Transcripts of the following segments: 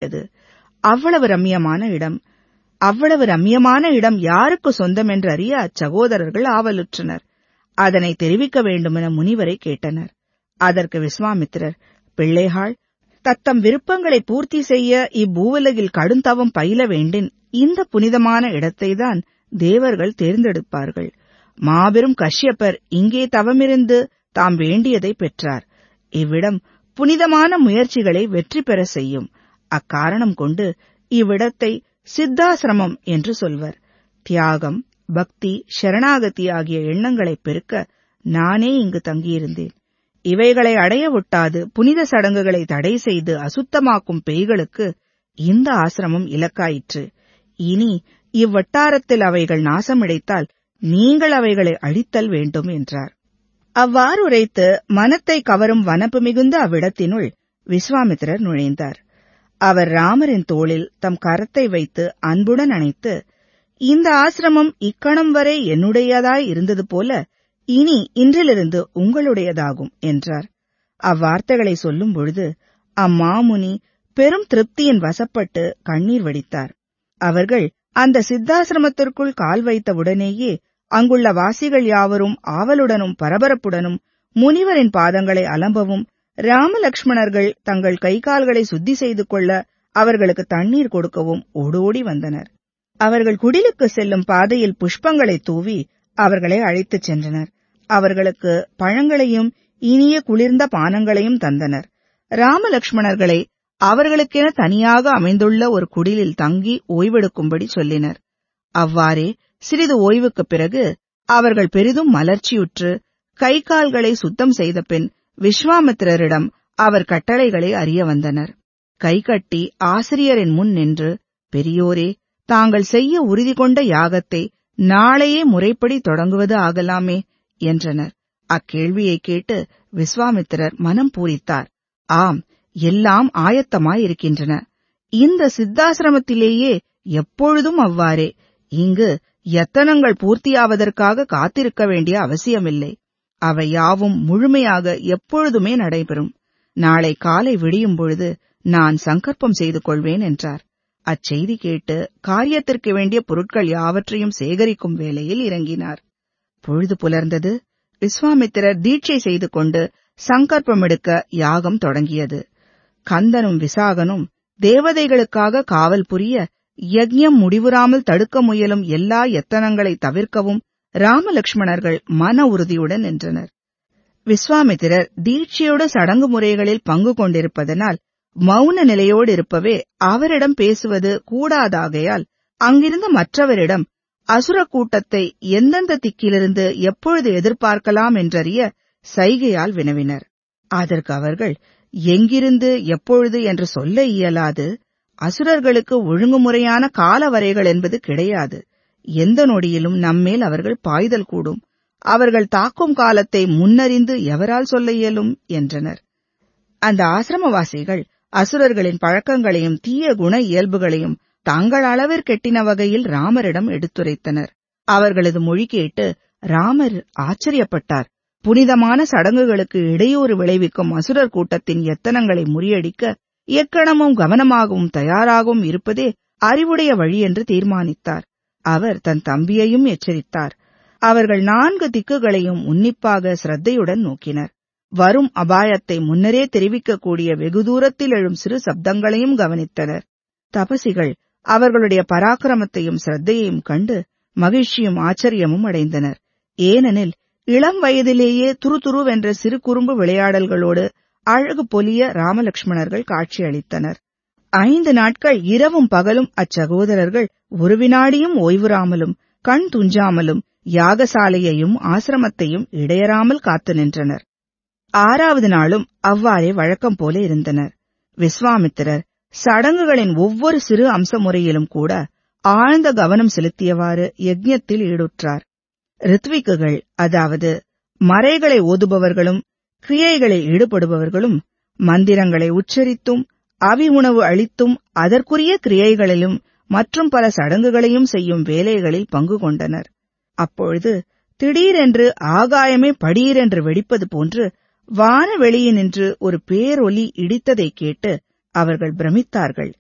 கேட்டது அவ்வளவு ரம்யமான இடம் அவ்வளவு ரம்யமான இடம் யாருக்கு சொந்தம் என்று அறிய அச்சகோதரர்கள் ஆவலுற்றனர் அதனை தெரிவிக்க வேண்டுமென முனிவரை கேட்டனர் அதற்கு விஸ்வாமித்திரர் பிள்ளைகள் தத்தம் விருப்பங்களை பூர்த்தி செய்ய இப்பூவுலகில் கடுந்தவம் பயில வேண்டின் இந்த புனிதமான இடத்தைதான் தேவர்கள் தேர்ந்தெடுப்பார்கள் மாபெரும் கஷ்யப்பர் இங்கே தவமிருந்து தாம் வேண்டியதை பெற்றார் இவ்விடம் புனிதமான முயற்சிகளை வெற்றி பெற செய்யும் அக்காரணம் கொண்டு இவ்விடத்தை சித்தாசிரமம் என்று சொல்வர் தியாகம் பக்தி சரணாகதி ஆகிய எண்ணங்களைப் பெருக்க நானே இங்கு தங்கியிருந்தேன் இவைகளை அடைய ஒட்டாது புனித சடங்குகளை தடை செய்து அசுத்தமாக்கும் பேய்களுக்கு இந்த ஆசிரமம் இலக்காயிற்று இனி இவ்வட்டாரத்தில் அவைகள் நாசமிடைத்தால் நீங்கள் அவைகளை அழித்தல் வேண்டும் என்றார் அவ்வாறு உரைத்து மனத்தை கவரும் வனப்பு மிகுந்த அவ்விடத்தினுள் விஸ்வாமித்திரர் நுழைந்தார் அவர் ராமரின் தோளில் தம் கரத்தை வைத்து அன்புடன் அணைத்து இந்த ஆசிரமம் இக்கணம் வரை என்னுடையதாய் இருந்தது போல இனி இன்றிலிருந்து உங்களுடையதாகும் என்றார் அவ்வார்த்தைகளை சொல்லும் பொழுது அம்மாமுனி பெரும் திருப்தியின் வசப்பட்டு கண்ணீர் வடித்தார் அவர்கள் அந்த சித்தாசிரமத்திற்குள் கால் வைத்தவுடனேயே அங்குள்ள வாசிகள் யாவரும் ஆவலுடனும் பரபரப்புடனும் முனிவரின் பாதங்களை அலம்பவும் ராமலக்ஷ்மணர்கள் தங்கள் கை கால்களை சுத்தி செய்து கொள்ள அவர்களுக்கு தண்ணீர் கொடுக்கவும் ஓடோடி வந்தனர் அவர்கள் குடிலுக்கு செல்லும் பாதையில் புஷ்பங்களை தூவி அவர்களை அழைத்துச் சென்றனர் அவர்களுக்கு பழங்களையும் இனிய குளிர்ந்த பானங்களையும் தந்தனர் ராமலக்ஷ்மணர்களை அவர்களுக்கென தனியாக அமைந்துள்ள ஒரு குடிலில் தங்கி ஓய்வெடுக்கும்படி சொல்லினர் அவ்வாறே சிறிது ஓய்வுக்குப் பிறகு அவர்கள் பெரிதும் மலர்ச்சியுற்று கை கால்களை சுத்தம் செய்த பின் விஸ்வாமித்திரரிடம் அவர் கட்டளைகளை அறிய வந்தனர் கைகட்டி ஆசிரியரின் முன் நின்று பெரியோரே தாங்கள் செய்ய உறுதி கொண்ட யாகத்தை நாளையே முறைப்படி தொடங்குவது ஆகலாமே என்றனர் அக்கேள்வியைக் கேட்டு விஸ்வாமித்திரர் மனம் பூரித்தார் ஆம் எல்லாம் ஆயத்தமாயிருக்கின்றன இந்த சித்தாசிரமத்திலேயே எப்பொழுதும் அவ்வாறே இங்கு எத்தனங்கள் பூர்த்தியாவதற்காக காத்திருக்க வேண்டிய அவசியமில்லை அவை யாவும் முழுமையாக எப்பொழுதுமே நடைபெறும் நாளை காலை விடியும் பொழுது நான் சங்கற்பம் செய்து கொள்வேன் என்றார் அச்செய்தி கேட்டு காரியத்திற்கு வேண்டிய பொருட்கள் யாவற்றையும் சேகரிக்கும் வேலையில் இறங்கினார் பொழுது புலர்ந்தது விஸ்வாமித்திரர் தீட்சை செய்து கொண்டு சங்கற்பமெடுக்க யாகம் தொடங்கியது கந்தனும் விசாகனும் தேவதைகளுக்காக காவல் புரிய யஜ்ஞம் முடிவுறாமல் தடுக்க முயலும் எல்லா எத்தனங்களை தவிர்க்கவும் ராமலக்ஷ்மணர்கள் மன உறுதியுடன் நின்றனர் விஸ்வாமித்திரர் தீட்சையோட சடங்கு முறைகளில் பங்கு கொண்டிருப்பதனால் மௌன நிலையோடு இருப்பவே அவரிடம் பேசுவது கூடாதாகையால் அங்கிருந்த மற்றவரிடம் அசுர கூட்டத்தை எந்தெந்த திக்கிலிருந்து எப்பொழுது எதிர்பார்க்கலாம் என்றறிய சைகையால் வினவினர் அதற்கு அவர்கள் எங்கிருந்து எப்பொழுது என்று சொல்ல இயலாது அசுரர்களுக்கு ஒழுங்குமுறையான கால வரைகள் என்பது கிடையாது எந்த நொடியிலும் நம்மேல் அவர்கள் பாய்தல் கூடும் அவர்கள் தாக்கும் காலத்தை முன்னறிந்து எவரால் சொல்ல இயலும் என்றனர் அந்த ஆசிரமவாசிகள் அசுரர்களின் பழக்கங்களையும் தீய குண இயல்புகளையும் தங்கள் அளவிற்கெட்டின வகையில் ராமரிடம் எடுத்துரைத்தனர் அவர்களது மொழி கேட்டு ராமர் ஆச்சரியப்பட்டார் புனிதமான சடங்குகளுக்கு இடையூறு விளைவிக்கும் அசுரர் கூட்டத்தின் எத்தனங்களை முறியடிக்க எக்கணமும் கவனமாகவும் தயாராகவும் இருப்பதே அறிவுடைய வழி என்று தீர்மானித்தார் அவர் தன் தம்பியையும் எச்சரித்தார் அவர்கள் நான்கு திக்குகளையும் உன்னிப்பாக சிரத்தையுடன் நோக்கினர் வரும் அபாயத்தை முன்னரே தெரிவிக்கக்கூடிய வெகு தூரத்தில் எழும் சிறு சப்தங்களையும் கவனித்தனர் தபசிகள் அவர்களுடைய பராக்கிரமத்தையும் சிரத்தையையும் கண்டு மகிழ்ச்சியும் ஆச்சரியமும் அடைந்தனர் ஏனெனில் இளம் வயதிலேயே துருதுருவென்ற சிறு குறும்பு விளையாடல்களோடு அழகு பொலிய ராமலட்சுமணர்கள் காட்சியளித்தனர் ஐந்து நாட்கள் இரவும் பகலும் அச்சகோதரர்கள் ஒரு வினாடியும் ஓய்வுறாமலும் கண் துஞ்சாமலும் யாகசாலையையும் ஆசிரமத்தையும் இடையறாமல் காத்து நின்றனர் ஆறாவது நாளும் அவ்வாறே வழக்கம் போல இருந்தனர் விஸ்வாமித்திரர் சடங்குகளின் ஒவ்வொரு சிறு அம்ச முறையிலும் கூட ஆழ்ந்த கவனம் செலுத்தியவாறு யஜ்ஞத்தில் ஈடுற்றார் ரித்விக்குகள் அதாவது மறைகளை ஓதுபவர்களும் கிரியைகளில் ஈடுபடுபவர்களும் மந்திரங்களை உச்சரித்தும் அவி உணவு அளித்தும் அதற்குரிய கிரியைகளிலும் மற்றும் பல சடங்குகளையும் செய்யும் வேலைகளில் பங்கு கொண்டனர் அப்பொழுது திடீரென்று ஆகாயமே படீரென்று வெடிப்பது போன்று வானவெளியினின்று ஒரு பேரொலி இடித்ததைக் கேட்டு அவர்கள் பிரமித்தார்கள்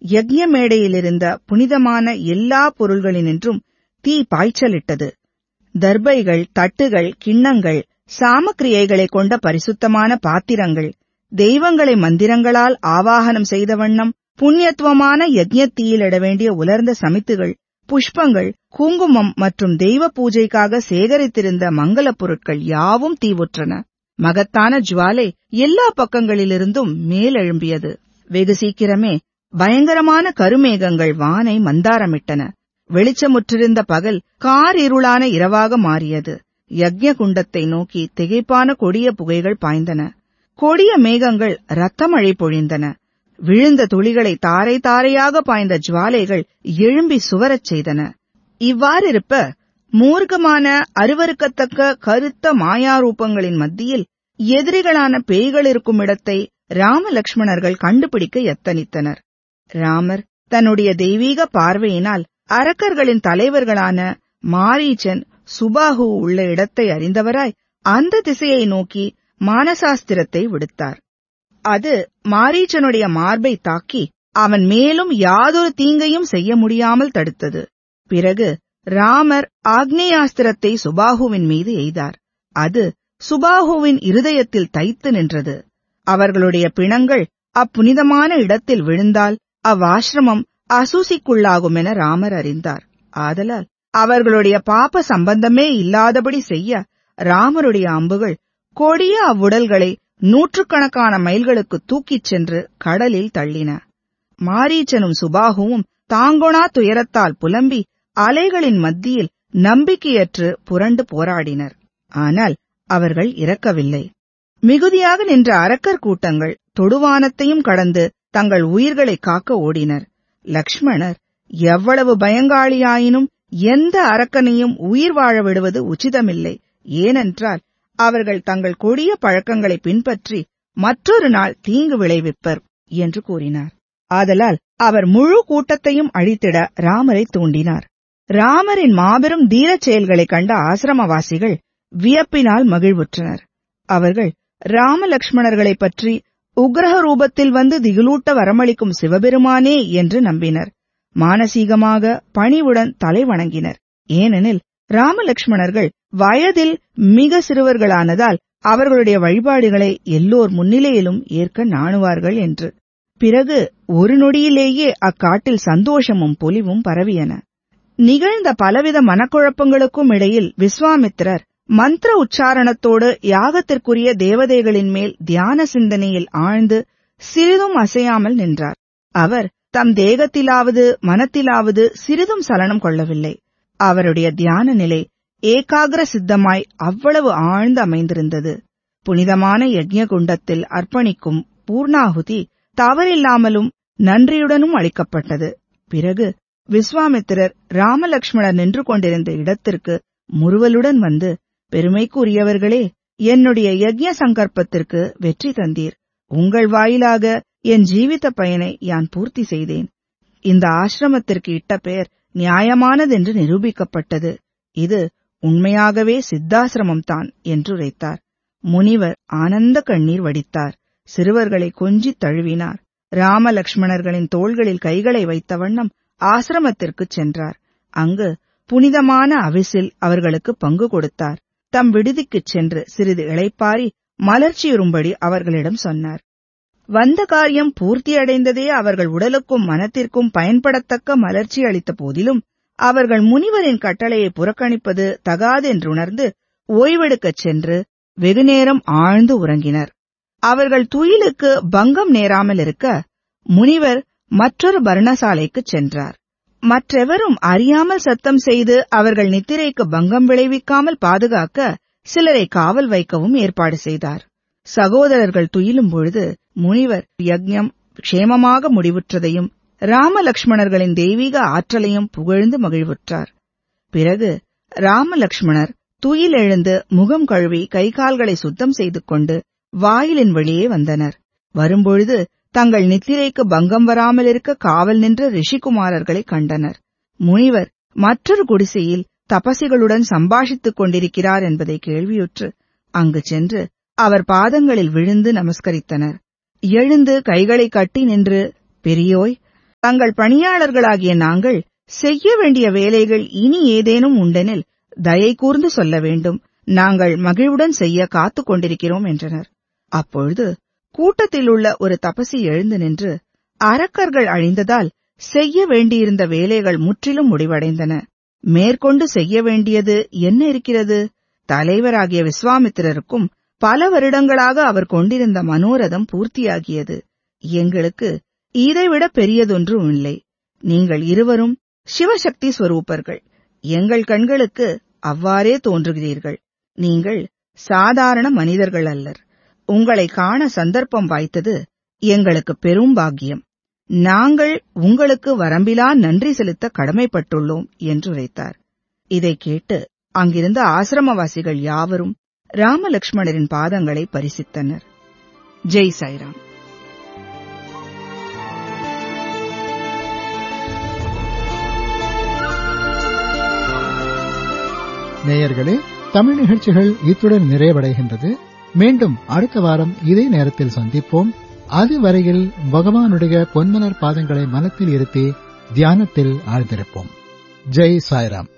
யக்ஞ மேடையிலிருந்த புனிதமான எல்லா பொருள்களினின்றும் தீ பாய்ச்சலிட்டது தர்பைகள் தட்டுகள் கிண்ணங்கள் சாமக்கிரியைகளை கொண்ட பரிசுத்தமான பாத்திரங்கள் தெய்வங்களை மந்திரங்களால் ஆவாகனம் செய்த வண்ணம் புண்ணியத்துவமான யஜ்ஞத்தீயிலிட வேண்டிய உலர்ந்த சமித்துகள் புஷ்பங்கள் குங்குமம் மற்றும் தெய்வ பூஜைக்காக சேகரித்திருந்த மங்களப் பொருட்கள் யாவும் தீவுற்றன மகத்தான ஜுவாலை எல்லா பக்கங்களிலிருந்தும் மேலெழும்பியது வெகு சீக்கிரமே பயங்கரமான கருமேகங்கள் வானை மந்தாரமிட்டன வெளிச்சமுற்றிருந்த பகல் கார் இருளான இரவாக மாறியது யக்ஞ குண்டத்தை நோக்கி திகைப்பான கொடிய புகைகள் பாய்ந்தன கொடிய மேகங்கள் ரத்தமழை பொழிந்தன விழுந்த துளிகளை தாரை தாரையாக பாய்ந்த ஜுவாலைகள் எழும்பி சுவரச் செய்தன இவ்வாறிருப்ப மூர்க்கமான அருவருக்கத்தக்க கருத்த மாயாரூபங்களின் மத்தியில் எதிரிகளான பேய்கள் இருக்கும் இடத்தை ராம லக்ஷ்மணர்கள் கண்டுபிடிக்க எத்தனித்தனர் ராமர் தன்னுடைய தெய்வீக பார்வையினால் அரக்கர்களின் தலைவர்களான மாரீச்சன் சுபாகு உள்ள இடத்தை அறிந்தவராய் அந்த திசையை நோக்கி மானசாஸ்திரத்தை விடுத்தார் அது மாரீச்சனுடைய மார்பை தாக்கி அவன் மேலும் யாதொரு தீங்கையும் செய்ய முடியாமல் தடுத்தது பிறகு ராமர் ஆக்னேயாஸ்திரத்தை சுபாகுவின் மீது எய்தார் அது சுபாகுவின் இருதயத்தில் தைத்து நின்றது அவர்களுடைய பிணங்கள் அப்புனிதமான இடத்தில் விழுந்தால் அவ்வாசிரமம் அசூசிக்குள்ளாகும் என ராமர் அறிந்தார் ஆதலால் அவர்களுடைய பாப சம்பந்தமே இல்லாதபடி செய்ய ராமருடைய அம்புகள் கொடிய அவ்வுடல்களை நூற்றுக்கணக்கான மைல்களுக்கு தூக்கிச் சென்று கடலில் தள்ளின மாரீச்சனும் சுபாகுவும் தாங்கொணா துயரத்தால் புலம்பி அலைகளின் மத்தியில் நம்பிக்கையற்று புரண்டு போராடினர் ஆனால் அவர்கள் இறக்கவில்லை மிகுதியாக நின்ற அரக்கர் கூட்டங்கள் தொடுவானத்தையும் கடந்து தங்கள் உயிர்களை காக்க ஓடினர் லக்ஷ்மணர் எவ்வளவு பயங்காளியாயினும் எந்த அரக்கனையும் உயிர் வாழ விடுவது உச்சிதமில்லை ஏனென்றால் அவர்கள் தங்கள் கொடிய பழக்கங்களை பின்பற்றி மற்றொரு நாள் தீங்கு விளைவிப்பர் என்று கூறினார் ஆதலால் அவர் முழு கூட்டத்தையும் அழித்திட ராமரை தூண்டினார் ராமரின் மாபெரும் தீரச் செயல்களைக் கண்ட ஆசிரமவாசிகள் வியப்பினால் மகிழ்வுற்றனர் அவர்கள் ராம லக்ஷ்மணர்களைப் பற்றி உக்ரஹ ரூபத்தில் வந்து திகிலூட்ட வரமளிக்கும் சிவபெருமானே என்று நம்பினர் மானசீகமாக பணிவுடன் தலை வணங்கினர் ஏனெனில் ராமலக்ஷ்மணர்கள் வயதில் மிக சிறுவர்களானதால் அவர்களுடைய வழிபாடுகளை எல்லோர் முன்னிலையிலும் ஏற்க நாணுவார்கள் என்று பிறகு ஒரு நொடியிலேயே அக்காட்டில் சந்தோஷமும் பொலிவும் பரவியன நிகழ்ந்த பலவித மனக்குழப்பங்களுக்கும் இடையில் விஸ்வாமித்திரர் மந்திர உச்சாரணத்தோடு யாகத்திற்குரிய தேவதைகளின் மேல் தியான சிந்தனையில் ஆழ்ந்து சிறிதும் அசையாமல் நின்றார் அவர் தம் தேகத்திலாவது மனத்திலாவது சிறிதும் சலனம் கொள்ளவில்லை அவருடைய தியான நிலை ஏகாகிர சித்தமாய் அவ்வளவு ஆழ்ந்து அமைந்திருந்தது புனிதமான யஜ்ய குண்டத்தில் அர்ப்பணிக்கும் பூர்ணாகுதி தவறில்லாமலும் நன்றியுடனும் அளிக்கப்பட்டது பிறகு விஸ்வாமித்திரர் ராமலக்ஷ்மணர் நின்று கொண்டிருந்த இடத்திற்கு முறுவலுடன் வந்து பெருமைக்குரியவர்களே என்னுடைய யஜ்ய சங்கற்பத்திற்கு வெற்றி தந்தீர் உங்கள் வாயிலாக என் ஜீவித பயனை யான் பூர்த்தி செய்தேன் இந்த ஆசிரமத்திற்கு இட்ட பெயர் நியாயமானதென்று நிரூபிக்கப்பட்டது இது உண்மையாகவே சித்தாசிரமம்தான் என்றுரைத்தார் முனிவர் ஆனந்த கண்ணீர் வடித்தார் சிறுவர்களை கொஞ்சித் தழுவினார் ராம லக்ஷ்மணர்களின் தோள்களில் கைகளை வைத்த வண்ணம் ஆசிரமத்திற்குச் சென்றார் அங்கு புனிதமான அவிசில் அவர்களுக்கு பங்கு கொடுத்தார் தம் விடுதிக்குச் சென்று சிறிது இளைப்பாரி மலர்ச்சியுறும்படி அவர்களிடம் சொன்னார் வந்த காரியம் பூர்த்தியடைந்ததே அவர்கள் உடலுக்கும் மனத்திற்கும் பயன்படத்தக்க மலர்ச்சி அளித்த போதிலும் அவர்கள் முனிவரின் கட்டளையை புறக்கணிப்பது தகாதென்றுணர்ந்து ஓய்வெடுக்கச் சென்று வெகுநேரம் ஆழ்ந்து உறங்கினர் அவர்கள் துயிலுக்கு பங்கம் நேராமல் இருக்க முனிவர் மற்றொரு பர்ணசாலைக்குச் சென்றார் மற்றெவரும் அறியாமல் சத்தம் செய்து அவர்கள் நித்திரைக்கு பங்கம் விளைவிக்காமல் பாதுகாக்க சிலரை காவல் வைக்கவும் ஏற்பாடு செய்தார் சகோதரர்கள் துயிலும் பொழுது முனிவர் யக்ஞம் க்ஷேமமாக முடிவுற்றதையும் ராம லக்ஷ்மணர்களின் தெய்வீக ஆற்றலையும் புகழ்ந்து மகிழ்வுற்றார் பிறகு ராம லக்ஷ்மணர் துயில் எழுந்து முகம் கழுவி கை கால்களை சுத்தம் செய்து கொண்டு வாயிலின் வழியே வந்தனர் வரும்பொழுது தங்கள் நித்திரைக்கு பங்கம் வராமல் இருக்க காவல் நின்ற ரிஷிகுமாரர்களை கண்டனர் முனிவர் மற்றொரு குடிசையில் தபசிகளுடன் சம்பாஷித்துக் கொண்டிருக்கிறார் என்பதை கேள்வியுற்று அங்கு சென்று அவர் பாதங்களில் விழுந்து நமஸ்கரித்தனர் எழுந்து கைகளை கட்டி நின்று பெரியோய் தங்கள் பணியாளர்களாகிய நாங்கள் செய்ய வேண்டிய வேலைகள் இனி ஏதேனும் உண்டெனில் தயை கூர்ந்து சொல்ல வேண்டும் நாங்கள் மகிழ்வுடன் செய்ய காத்துக் கொண்டிருக்கிறோம் என்றனர் அப்பொழுது கூட்டத்தில் உள்ள ஒரு தபசி எழுந்து நின்று அரக்கர்கள் அழிந்ததால் செய்ய வேண்டியிருந்த வேலைகள் முற்றிலும் முடிவடைந்தன மேற்கொண்டு செய்ய வேண்டியது என்ன இருக்கிறது தலைவராகிய விஸ்வாமித்திரருக்கும் பல வருடங்களாக அவர் கொண்டிருந்த மனோரதம் பூர்த்தியாகியது எங்களுக்கு இதைவிட பெரியதொன்றும் இல்லை நீங்கள் இருவரும் சிவசக்தி ஸ்வரூபர்கள் எங்கள் கண்களுக்கு அவ்வாறே தோன்றுகிறீர்கள் நீங்கள் சாதாரண மனிதர்கள் அல்லர் உங்களை காண சந்தர்ப்பம் வாய்த்தது எங்களுக்கு பெரும் பாக்கியம் நாங்கள் உங்களுக்கு வரம்பிலா நன்றி செலுத்த கடமைப்பட்டுள்ளோம் என்றுரைத்தார் இதைக் கேட்டு அங்கிருந்த ஆசிரமவாசிகள் யாவரும் ராமலக்ஷ்மணரின் பாதங்களை பரிசித்தனர் ஜெய் சாய்ராம் நேயர்களே தமிழ் நிகழ்ச்சிகள் இத்துடன் நிறைவடைகின்றது மீண்டும் அடுத்த வாரம் இதே நேரத்தில் சந்திப்போம் அதுவரையில் பகவானுடைய பொன்மலர் பாதங்களை மனத்தில் இருத்தி தியானத்தில் ஆழ்ந்திருப்போம் ஜெய் சாய்ராம்